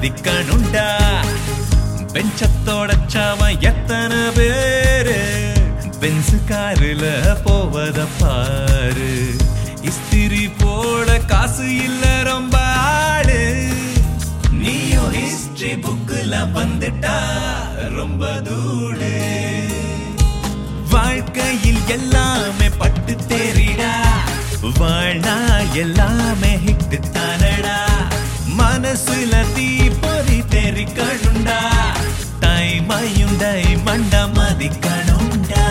மதிக்கணுண்டா பெஞ்சத்தோட சாவன் எத்தனை பேரு பென்சு காருல போவத பாரு இஸ்திரி போட காசு இல்ல ரொம்ப ஆடு நீயும் ஹிஸ்டரி புக்குல வந்துட்டா ரொம்ப தூடு வாழ்க்கையில் எல்லாமே பட்டு தேறிடா வாழ்னா எல்லாமே ஹிட்டு தானடா மனசுல தீப்பொறி தெரிக்கணுண்டா டைமையும் டை மண்ட மதிக்கணுண்டா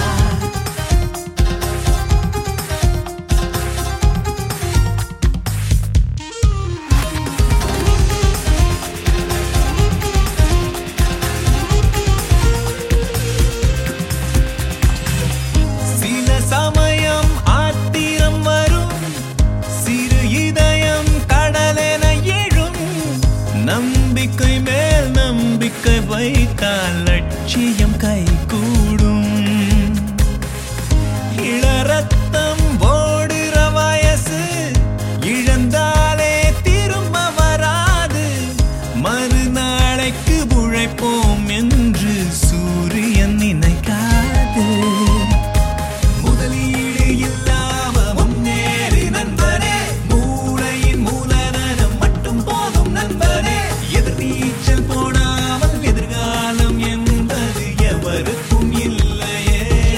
சில சமயம் ஆத்திரம் வரும் சிறு இதயம் கடலென எழும் நம்பிக்கை மேல் நம்பிக்கை வைத்தால் லட்சியம் கைகூடும் இளரத்தம் ஓடுற வயசு இழந்தாலே திரும்ப வராது மறுநாளைக்கு உழைப்போம் என்று சூரியன் நினைக்காது முதலீடு இல்லாம முன்னேறி நண்பனே மூளையின் மூலதனம் மட்டும் போதும் நண்பனே எதிர் நீச்சல் போடாமல் எதிர்காலம் என்பது எவருக்கும் இல்லையே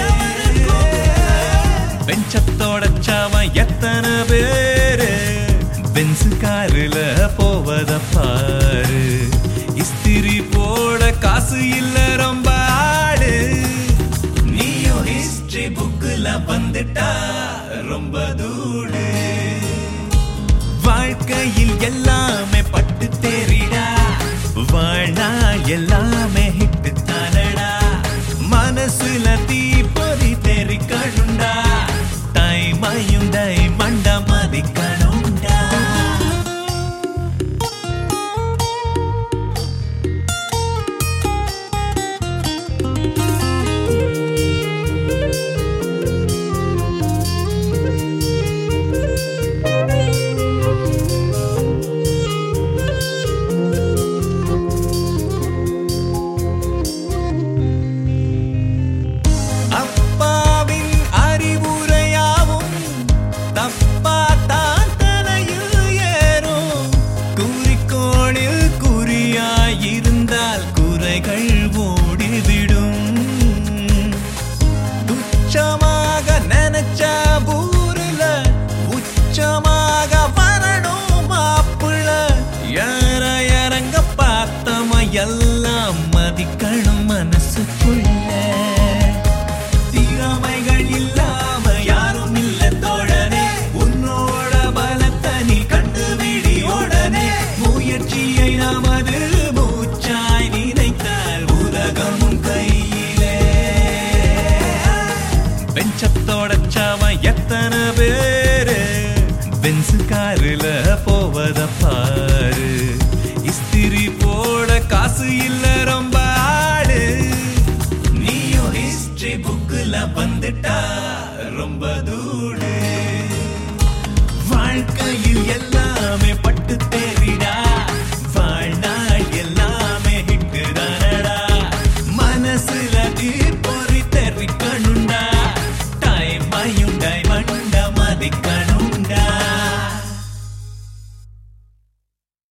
பெஞ்சத்தோட சாவன் எத்தனை பேரு பென்சு காருல போவத பாரு இஸ்திரி போட காசு இல்ல ரொம்ப ஆடு நீயும் ஹிஸ்டரி புக்குல வந்துட்டா ரொம்ப தூடு வாழ்க்கையில் எல்லாமே பட்டு தேறிடா வாழ்னா எல்லாமே ஹிட்டு தானடா மனசுல தீப்பொறி தெரிக்கணுண்டா டைமையும் டை மண்ட மதிக்கணுண்டா அப்பாவின் அறிவுரையாவும் தப்பா தான் தலையில் ஏறும் குறிக்கோளில் குறியாயிருந்தால் குறைகள் ஓடிவிடும் துச்சமாக நினைச்ச ஊருல உச்சமாக வரணும் மாப்பிள்ள யார இறங்க பார்த்தம எல்லாம் மதிக்கணும் மனசுக்குள்ள திறமைகள் இல்லாம யாரும் இல்ல தோழனே உன்னோட பலத்தை நீ கண்டுபிடி உடனே முயற்சியை நமது மூச்சாய் நினைத்தால் உலகமும் கையிலே பெஞ்சத்தோட சாவன் எத்தனை பேரு பென்சு காருல போவத பாரு இஸ்திரி போட காசு இல்ல ரொம்ப ஆடு நீயும் ஹிஸ்டரி புக்குல வந்துட்டா ரொம்ப தூடு வாழ்க்கையில் எல்லாமே பட்டு